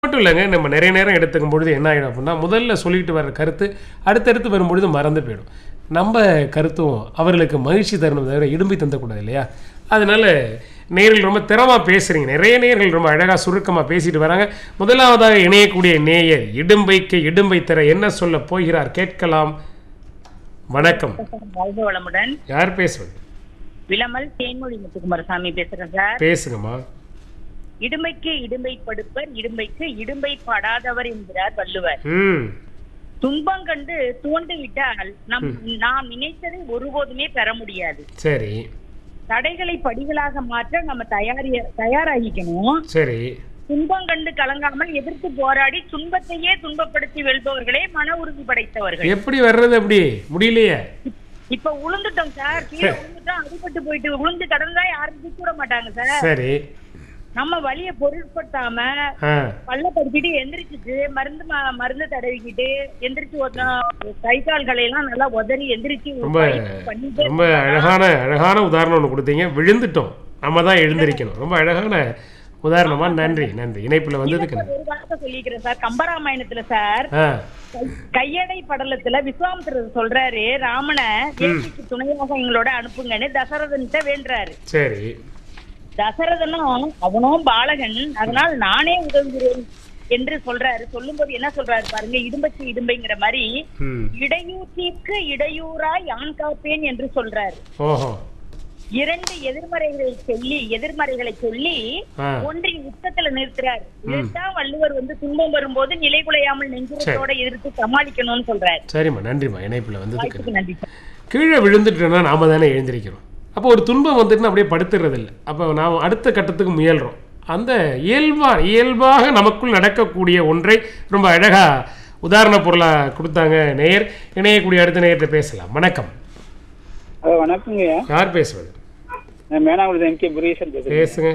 மட்டும் இல்லைங்க நம்ம நிறைய நேரம் எடுத்துக்கும் பொழுது என்ன ஆகிடும் அப்படின்னா முதல்ல சொல்லிட்டு வர கருத்து அடுத்தடுத்து வரும்பொழுது மறந்து போயிடும் நம்ம கருத்தும் அவர்களுக்கு மகிழ்ச்சி தரணும் தவிர இடும்பி தந்தக்கூடாது இல்லையா அதனால நேர்கள் ரொம்ப திறமா பேசுறீங்க நிறைய நேர்கள் ரொம்ப அழகா சுருக்கமா பேசிட்டு வராங்க முதலாவதாக இணையக்கூடிய நேயர் இடும்பைக்கு இடும்பை தர என்ன சொல்ல போகிறார் கேட்கலாம் வணக்கம் வாழ்க வளமுடன் யார் பேசுவது விளமல் தேன்மொழி முத்துக்குமாரசாமி பேசுறேன் சார் பேசுங்கம்மா இடுமைக்கு இடும்பை படுப்பர் இடும்பைக்கு இடும்பை படாதவர் என்கிறார் வள்ளுவர் ம் துன்பம் கண்டு துவண்டு விட்டால் நம் நாம் நினைத்ததை ஒருபோதுமே பெற முடியாது சரி தடைகளை படிகளாக மாற்ற நம்ம தயாரி தயாராகிக்கணும் சரி துன்பம் கண்டு கலங்காமல் எதிர்த்து போராடி துன்பத்தையே துன்பப்படுத்தி வெல்பவர்களே மன உறுதி படைத்தவர்கள் எப்படி வர்றது அப்படி முடியலையே இப்ப உளுந்துட்டோம் சார் கீழே உளுந்துட்டோம் அடிபட்டு போயிட்டு உளுந்து கடந்தா யாரும் தூக்கி விட மாட்டாங்க சார் சரி நம்ம வலிய பொருட்படுத்தாம ஆ பல்ல படுத்திட்டு எந்திரிச்சிட்டு மருந்து ம- மருந்து தடவிக்கிட்டு எந்திரிச்சு ஒருத்தன் கை கால்களை எல்லாம் நல்லா உதறி எந்திரிச்சு ரொம்ப பயிற்சி பண்ணிட்டே ரொம்ப அழகான அழகான உதாரணம் ஒன்று கொடுத்தீங்க விழுந்துட்டோம் நம்ம தான் எழுந்திருக்கணும் ரொம்ப அழகான உதாரணமா நன்றி நன்றி இணைப்புல வந்ததுக்கு நன்றி ஒரு வார்த்தை சொல்லிக்கிறேன் சார் கம்பராமாயணத்துல சார் ஆ கை- கையடை படலத்துல விஸ்வாமித்திரர் சொல்றாரு ராமனை வேட்டைக்கு துணையாக எங்களோட அனுப்புங்கன்னு தசரதன்கிட்ட வேண்டுறாரு சரி தசரதனும் அவனும் பாலகன் அதனால் நானே உதவுகிறேன் என்று சொல்றாரு சொல்லும்போது என்ன சொல்றாரு பாருங்க இடும்பைக்கு இடும்பைங்கிற மாதிரி ம் இடையூற்றிற்கு இடையூறாய் யான் காப்பேன் என்று சொல்றாரு ஓஹோ இரண்டு எதிர்மறைகளை சொல்லி எதிர்மறைகளை சொல்லி ஆ ஒன்றை யுத்தத்துல நிறுத்துறாரு இதுதான் வள்ளுவர் வந்து துன்பம் வரும்போது நிலைகுலையாமல் நெஞ்சுரத்தோட எதிர்த்து சமாளிக்கணும்னு சொல்றாரு சரிம்மா நன்றிம்மா இணைப்புல வந்ததுக்கு நன்றி. வாய்ப்புக்கு நன்றி கீழே விழுந்துட்டோம்னா நாம தானே எழுந்திருக்கிறோம் அப்போ ஒரு துன்பம் வந்துட்டுனா அப்படியே படுத்துறது இல்லை அப்போ நாம் அடுத்த கட்டத்துக்கு முயல்றோம் அந்த இயல்பா இயல்பாக நமக்குள் நடக்கக்கூடிய ஒன்றை ரொம்ப அழகா உதாரண பொருளா கொடுத்தாங்க நேயர் இணையக்கூடிய அடுத்த நேயர்கிட்ட பேசலாம் வணக்கம் ஹலோ வணக்கங்க யார் பேசுவது நான் மேனாங்குளத்து எம் கே புரீஷன் பேசுறேன் பேசுங்க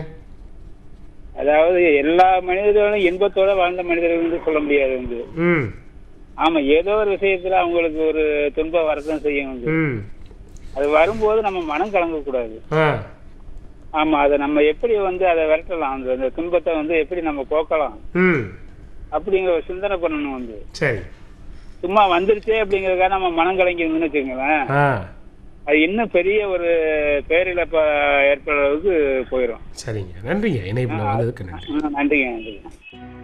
அதாவது எல்லா மனிதர்களும் இன்பத்தோட வாழ்ந்த மனிதர்கள் வந்து சொல்ல முடியாது வந்து ம் ஆமா ஏதோ ஒரு விஷயத்துல அவங்களுக்கு ஒரு துன்பம் வரதான் செய்யும் வந்து ம் அது வரும்போது நம்ம மனம் கலங்கக்கூடாது ஆ ஆமா அதை நம்ம எப்படி வந்து அதை விரட்டலாம் அந்த அந்த துன்பத்தை வந்து எப்படி நம்ம போக்கலாம் ம் அப்படிங்கிற ஒரு சிந்தனை பண்ணணும் வந்து சரி சும்மா வந்துருச்சே அப்படிங்கறதுக்காக நம்ம மனம் கலங்கி இருந்துன்னு வச்சுக்கோங்களேன் ஆ அது இன்னும் பெரிய ஒரு பேரிழப்ப ஏற்படுற அளவுக்கு போயிடும் சரிங்க நன்றிங்க இணைப்பில் வந்ததுக்கு நன்றி நன்றிங்க நன்றிங்க